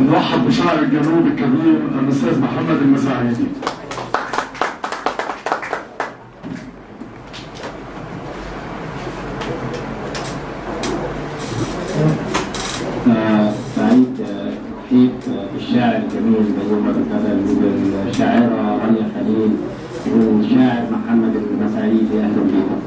نرحب بشاعر الجنوب الكبير الاستاذ محمد المساعدي آه، سعيد آه، تحيط آه، الشاعر الجميل بيوم القدم والشاعرة رانيا خليل والشاعر محمد المساعيدي أهلا بكم.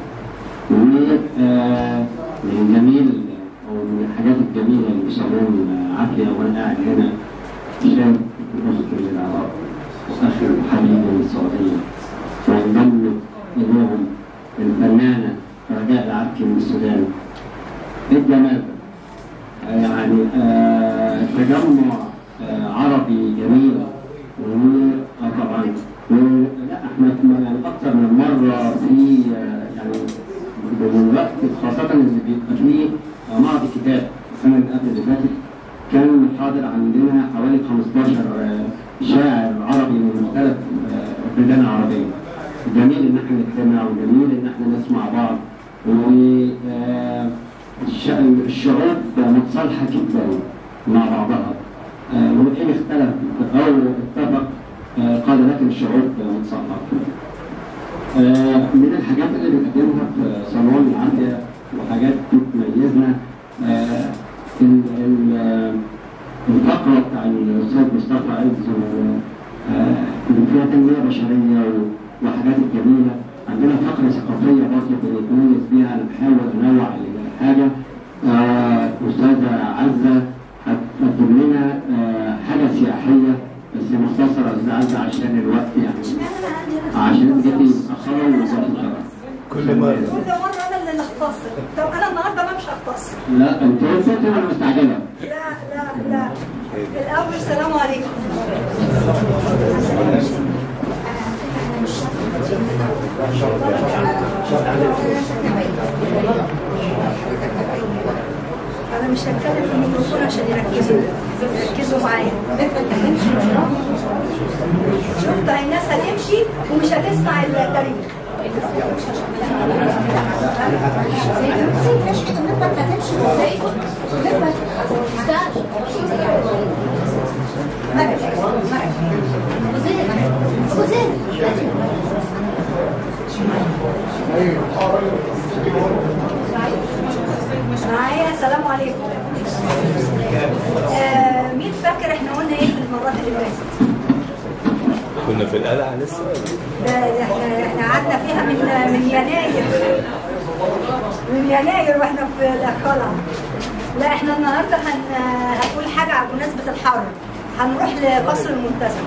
ومن الجميل أو من الحاجات الجميلة اللي بيسموهم عافية وأنا قاعد هنا شاب الأخت من العراق وأخي حبيبي من السعودية وانضم إليهم الفنانة رجاء العبكي من السودان. إيه الجمال ده؟ يعني آه، تجمع آه، عربي جميل وطبعا لا احنا في- يعني اكثر من مره في آه، يعني من وقت خاصه اللي بيبقى فيه آه، معرض الكتاب السنه اللي قبل اللي فاتت كان حاضر عندنا حوالي 15 آه، شاعر عربي من مختلف آه، البلدان العربيه. جميل ان احنا نجتمع وجميل ان احنا نسمع بعض و آه، الش- الشعوب متصالحة جدا مع بعضها آه، وإن اختلف أو اتفق آه، قال لكن الشعوب متصالحة آه، من الحاجات اللي بنقدمها في صالون العافية وحاجات بتميزنا آه، ال- ال- آه، الفقرة بتاع الأستاذ مصطفى عز و- آه، اللي فيها تنمية بشرية و- وحاجات الجميلة عندنا فقرة ثقافية برضه بنتميز بيها أنا بحاول أنوع الحاجة آه، أستاذة عزة هتقدم لنا آه، حاجة سياحية بس مختصرة يا أستاذة عزة عشان الوقت يعني عشان بجد متأخرة ووصلت بسرعة كل مرة كل مرة أنا اللي نختصر طب أنا النهاردة ما مش هختصر لا أنت قلت أنا مستعجلة لا لا لا الأول السلام عليكم أنا مش هتكلم في الميكروفون عشان يركزوا يركزوا معايا شفت هاي الناس هتمشي ومش هتسمع التاريخ معايا السلام عليكم آه مين فاكر احنا قلنا ايه في المرات اللي فاتت كنا في القلعة لسه ده ده احنا احنا قعدنا فيها من من يناير من يناير واحنا في القلعه لا احنا النهارده هن هنقول حاجه على بمناسبه الحر هنروح لقصر المنتزه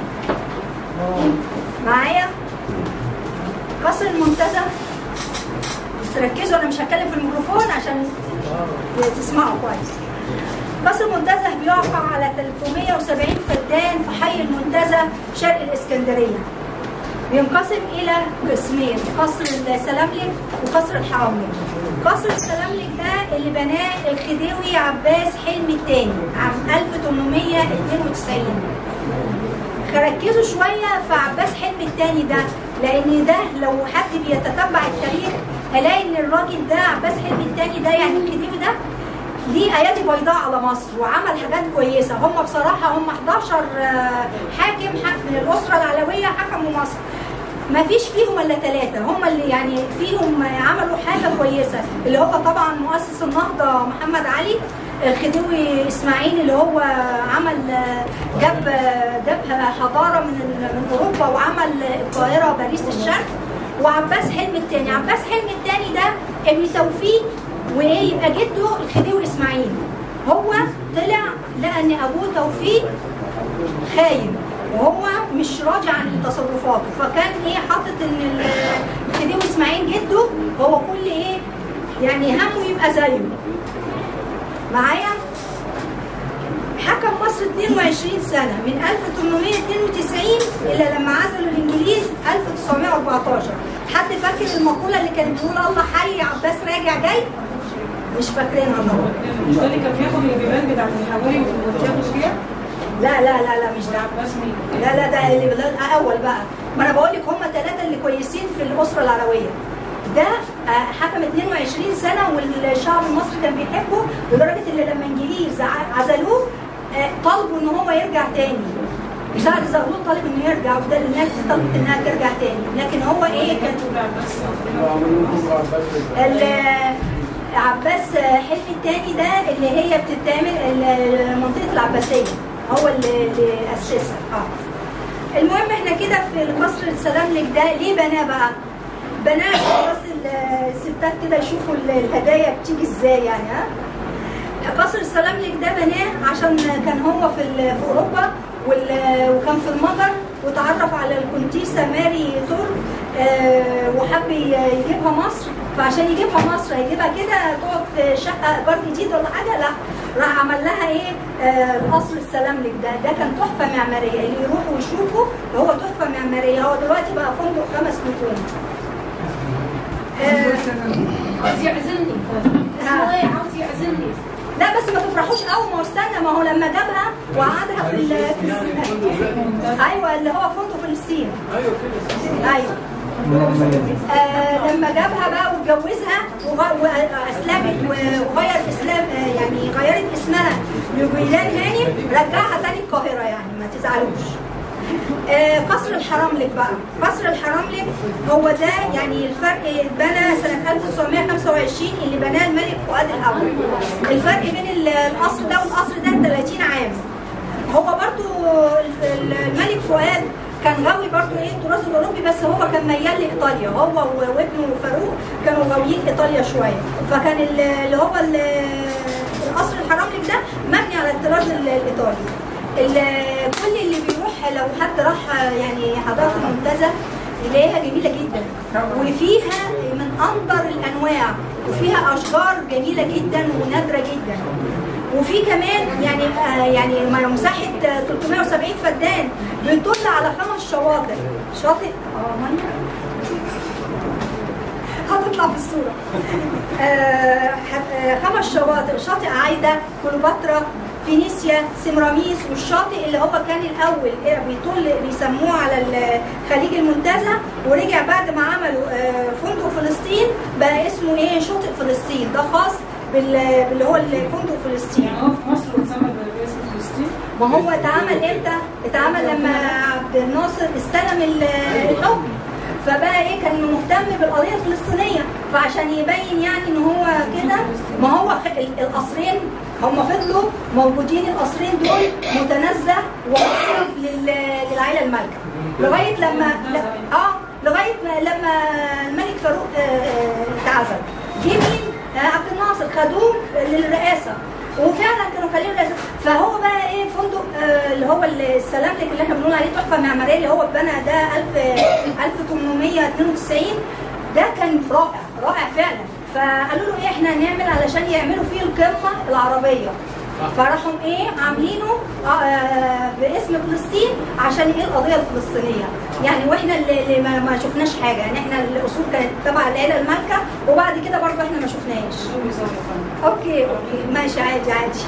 معايا قصر المنتزه بس ركزوا انا مش هتكلم في الميكروفون عشان تسمعوا كويس قصر المنتزه بيقع على 370 فدان في حي المنتزه شرق الاسكندريه بينقسم الى قسمين قصر السلاملك وقصر الحراملك قصر السلاملك ده اللي بناه الخديوي عباس حلمي الثاني عام 1892 ركزوا شوية في عباس حلمي الثاني ده لأن ده لو حد بيتتبع التاريخ هلاقي إن الراجل ده عباس حلمي الثاني ده يعني الخديوي ده ليه ايادي بيضاء على مصر وعمل حاجات كويسه هم بصراحه هم 11 آه، حاكم حك- من الاسره العلويه حكموا مصر ما فيش فيهم الا ثلاثه هم اللي يعني فيهم عملوا حاجه كويسه اللي هو طبعا مؤسس النهضه محمد علي الخديوي اسماعيل اللي هو عمل آه، جاب آه، جاب حضاره من ال- من اوروبا وعمل القاهره باريس الشرق وعباس حلمي الثاني عباس حلمي الثاني ده ابن توفيق وايه يبقى جده الخديوي اسماعيل هو طلع لقى ان ابوه توفيق خاين وهو مش راضي عن تصرفاته فكان ايه حاطط ان ال- الخديوي اسماعيل جده هو كل ايه يعني همه يبقى زيه معايا حكم مصر 22 سنة من 1892 إلى لما عزلوا الإنجليز 1914 حد فاكر المقولة اللي كانت بتقول الله حي عباس راجع جاي؟ مش فاكرينها طبعا مش ده اللي كان بياخد الجبال بتاعت الحواري وياخد فيها؟ لا لا لا لا مش ده عباس مين؟ لا لا ده اللي ده الاول بقى ما انا بقول لك هم ثلاثه اللي كويسين في الاسره العلويه ده آه، حكم 22 سنه والشعب المصري كان بيحبه لدرجه ان لما الانجليز ع- عزلوه آه، طالبوا ان هو يرجع تاني سعد زغلول طالب انه يرجع وده الناس طلبت انها ترجع تاني لكن هو ايه كان ال- عباس حلمي التاني ده اللي هي بتتعمل ال- منطقه العباسيه هو اللي اللي اسسها اه المهم احنا كده في القصر السلاملك ده ليه بناه بقى؟ بناه خلاص ال- الستات كده يشوفوا ال- الهدايا بتيجي ازاي يعني ها؟ قصر السلاملك ده بناه عشان كان هو في ال- في اوروبا وال- وكان في المجر وتعرف على الكونتيسه ماري تور آه، وحب ي- يجيبها مصر فعشان يجيبها مصر هيجيبها كده تقعد في شقه ايجار جديد ولا حاجه لا راح عمل لها ايه آه، قصر السلاملك ده ده كان تحفه معماريه اللي يروحوا ويشوفوا هو تحفه معماريه هو دلوقتي بقى فندق خمس نجوم آه، عاوز يعزمني اسمه ايه عاوز يعزمني لا بس ما تفرحوش قوي ما هو استنى ما هو لما جابها وقعدها في ال في ال- ايوه اللي هو فندق فلسطين ايوه آه لما جابها بقى واتجوزها وغ- واسلمت وغير اسلام آه يعني غيرت اسمها لجيلان هانم رجعها تاني القاهره يعني ما تزعلوش آه، قصر الحرملك بقى قصر الحرملك هو ده يعني الفرق اتبنى سنة 1925 اللي بناه الملك فؤاد الأول الفرق بين ال- القصر ده والقصر ده 30 عام هو برضو الف- الملك فؤاد كان غاوي برضو ايه التراث الاوروبي بس هو كان ميال لايطاليا هو و- وابنه فاروق كانوا غاويين ايطاليا شويه فكان ال- اللي هو ال- القصر الحرملك ده مبني على الطراز ال- الايطالي ال- كل اللي بيروح لو حد راح يعني حضاره المنتزه يلاقيها جميله جدا وفيها من انظر الانواع وفيها اشجار جميله جدا ونادره جدا وفي كمان يعني آه يعني م- مساحه آه 370 فدان بتطل على خمس شواطئ شاطئ اه ميه هتطلع في الصوره آه ح- آه، خمس شواطئ شاطئ عايده كليوباترا فينيسيا سمراميس والشاطئ اللي هو كان الاول إيه بيطل بيسموه على ال- خليج المنتزه ورجع بعد ما عملوا آه، فندق فلسطين بقى اسمه ايه شاطئ فلسطين ده خاص بال- باللي هو الفندق فلسطين يعني هو في مصر اتسمى باسم فلسطين ما هو اتعمل امتى؟ اتعمل لما عبد الناصر استلم ال- الحكم فبقى ايه كان مهتم بالقضيه الفلسطينيه فعشان يبين يعني ان هو كده ما هو خ- ال- القصرين هم فضلوا موجودين القصرين دول متنزه ومصرف لل- للعائله المالكه لغايه لما ل- اه لغايه ما لما الملك فاروق آه، آه، اتعزل جه مين؟ آه، عبد الناصر خدوه للرئاسه وفعلا كانوا خليه لازم فهو بقى ايه فندق آه اللي هو السلاملك اللي احنا بنقول عليه تحفه معماريه اللي هو اتبنى ده 1000 1892 ده كان رائع رائع فعلا فقالوا له ايه احنا هنعمل علشان يعملوا فيه القمه العربيه فراحوا ايه عاملينه آه باسم فلسطين عشان ايه القضيه الفلسطينيه يعني واحنا اللي اللي ما, ما شفناش حاجه يعني احنا الاصول كانت تبع العيله المالكه وبعد كده برضه احنا ما شفناش اوكي اوكي ماشي عادي عادي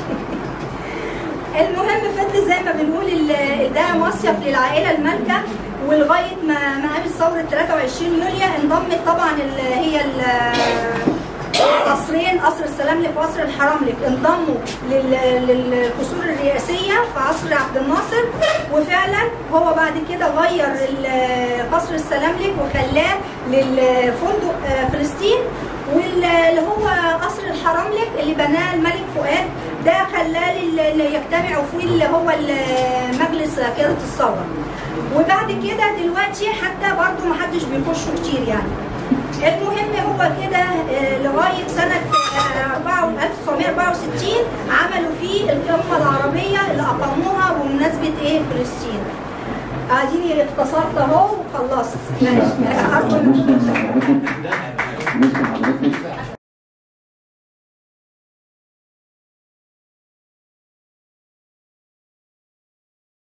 المهم فضل زي ما بنقول ال- ده مصيف للعائله المالكه ولغايه ما ما قامت ثوره 23 يوليو انضمت طبعا ال- هي ال- قصرين قصر السلاملك وقصر الحرملك انضموا لل- للقصور الرئاسيه في عصر عبد الناصر وفعلا هو بعد كده غير ال- قصر السلاملك وخلاه للفندق آه، فلسطين واللي هو قصر الحرملك اللي بناه الملك فؤاد ده خلاه لل- اللي يجتمعوا فيه اللي هو ال- مجلس قياده الثوره وبعد كده دلوقتي حتى برضو محدش بيخشوا كتير يعني المهم هو كده آه، لغايه سنه آه، 4 1964 عملوا فيه القمه العربيه اللي اقاموها بمناسبه ايه فلسطين اديني اختصرت اهو وخلصت ماشي أرجو إنكم